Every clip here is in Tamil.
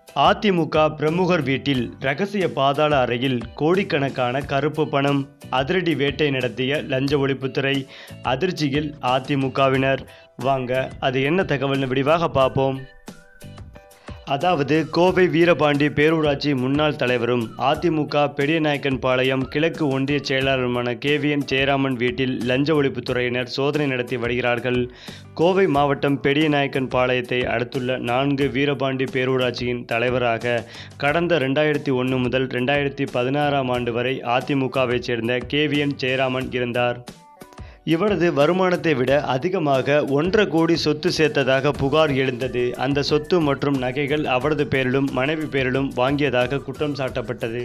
அதிமுக பிரமுகர் வீட்டில் ரகசிய பாதாள அறையில் கோடிக்கணக்கான கருப்பு பணம் அதிரடி வேட்டை நடத்திய லஞ்ச ஒழிப்புத்துறை அதிர்ச்சியில் அதிமுகவினர் வாங்க அது என்ன தகவல்னு விரிவாக பார்ப்போம் அதாவது கோவை வீரபாண்டி பேரூராட்சி முன்னாள் தலைவரும் அதிமுக பெரியநாயக்கன் பாளையம் கிழக்கு ஒன்றிய செயலாளருமான கேவிஎன் ஜெயராமன் வீட்டில் லஞ்ச ஒழிப்புத்துறையினர் சோதனை நடத்தி வருகிறார்கள் கோவை மாவட்டம் பெரியநாயக்கன் பாளையத்தை அடுத்துள்ள நான்கு வீரபாண்டி பேரூராட்சியின் தலைவராக கடந்த ரெண்டாயிரத்தி ஒன்று முதல் ரெண்டாயிரத்தி பதினாறாம் ஆண்டு வரை அதிமுகவைச் சேர்ந்த கேவிஎன் ஜெயராமன் இருந்தார் இவரது வருமானத்தை விட அதிகமாக ஒன்றரை கோடி சொத்து சேர்த்ததாக புகார் எழுந்தது அந்த சொத்து மற்றும் நகைகள் அவரது பேரிலும் மனைவி பேரிலும் வாங்கியதாக குற்றம் சாட்டப்பட்டது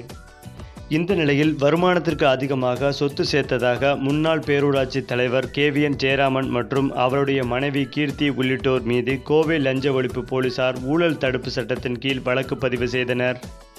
இந்த நிலையில் வருமானத்திற்கு அதிகமாக சொத்து சேர்த்ததாக முன்னாள் பேரூராட்சி தலைவர் கேவிஎன் ஜெயராமன் மற்றும் அவருடைய மனைவி கீர்த்தி உள்ளிட்டோர் மீது கோவை லஞ்ச ஒழிப்பு போலீசார் ஊழல் தடுப்பு சட்டத்தின் கீழ் வழக்கு பதிவு செய்தனர்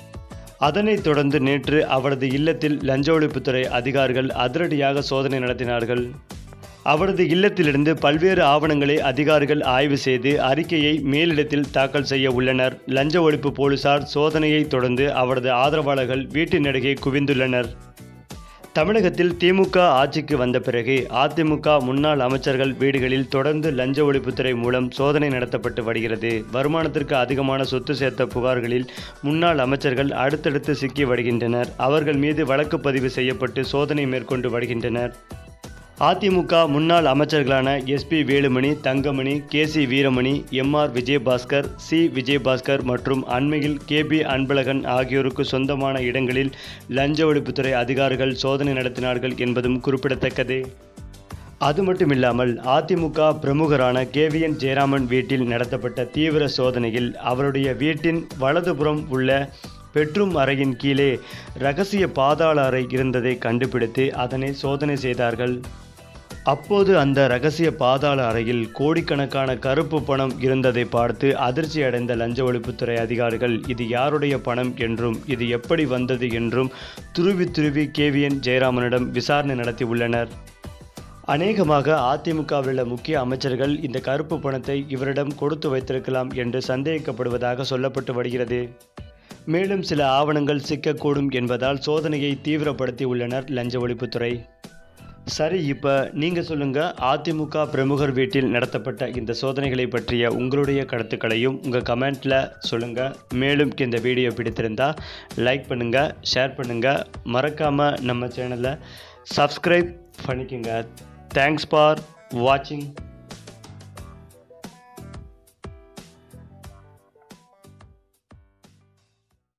அதனைத் தொடர்ந்து நேற்று அவரது இல்லத்தில் லஞ்ச ஒழிப்புத்துறை அதிகாரிகள் அதிரடியாக சோதனை நடத்தினார்கள் அவரது இல்லத்திலிருந்து பல்வேறு ஆவணங்களை அதிகாரிகள் ஆய்வு செய்து அறிக்கையை மேலிடத்தில் தாக்கல் செய்ய உள்ளனர் லஞ்ச ஒழிப்பு போலீசார் சோதனையை தொடர்ந்து அவரது ஆதரவாளர்கள் வீட்டின் அருகே குவிந்துள்ளனர் தமிழகத்தில் திமுக ஆட்சிக்கு வந்த பிறகு அதிமுக முன்னாள் அமைச்சர்கள் வீடுகளில் தொடர்ந்து லஞ்ச ஒழிப்புத்துறை மூலம் சோதனை நடத்தப்பட்டு வருகிறது வருமானத்திற்கு அதிகமான சொத்து சேர்த்த புகார்களில் முன்னாள் அமைச்சர்கள் அடுத்தடுத்து சிக்கி வருகின்றனர் அவர்கள் மீது வழக்கு பதிவு செய்யப்பட்டு சோதனை மேற்கொண்டு வருகின்றனர் அதிமுக முன்னாள் அமைச்சர்களான SP Velumani Thangamani K C Veeramani MR Vijayabaskar C Vijayabaskar மற்றும் அண்மையில் கே பி அன்பழகன் ஆகியோருக்கு சொந்தமான இடங்களில் லஞ்ச ஒழிப்புத்துறை அதிகாரிகள் சோதனை நடத்தினார்கள் என்பதும் குறிப்பிடத்தக்கது அது மட்டுமில்லாமல் அதிமுக பிரமுகரான கேவிஎன் ஜெயராமன் வீட்டில் நடத்தப்பட்ட தீவிர சோதனையில் அவருடைய வீட்டின் வலதுபுறம் உள்ள பெட்ரூம் அறையின் கீழே ரகசிய பாதாள அறை இருந்ததை கண்டுபிடித்து அதனை சோதனை செய்தார்கள் அப்போது அந்த ரகசிய பாதாள அறையில் கோடிக்கணக்கான கருப்பு பணம் இருந்ததை பார்த்து அதிர்ச்சி அடைந்த லஞ்ச ஒழிப்புத்துறை அதிகாரிகள் இது யாருடைய பணம் என்றும் இது எப்படி வந்தது என்றும் துருவி துருவி கேவிஎன் ஜெயராமனிடம் விசாரணை நடத்தி உள்ளனர் அநேகமாக அதிமுகவில் உள்ள முக்கிய அமைச்சர்கள் இந்த கருப்பு பணத்தை இவரிடம் கொடுத்து வைத்திருக்கலாம் என்று சந்தேகிக்கப்படுவதாக சொல்லப்பட்டு வருகிறது மேலும் சில ஆவணங்கள் சிக்கக்கூடும் என்பதால் சோதனையை தீவிரப்படுத்தி உள்ளனர் லஞ்ச ஒழிப்புத்துறை சரி இப்போ நீங்கள் சொல்லுங்கள் அதிமுக பிரமுகர் வீட்டில் நடத்தப்பட்ட இந்த சோதனைகளை பற்றிய உங்களுடைய கருத்துக்களையும் உங்கள் கமெண்ட்டில் சொல்லுங்கள் மேலும் இந்த வீடியோ பிடித்திருந்தா லைக் பண்ணுங்கள் ஷேர் பண்ணுங்கள் மறக்காமல் நம்ம சேனலை சப்ஸ்கிரைப் பண்ணிக்கோங்க தேங்க்ஸ் ஃபார் வாட்சிங்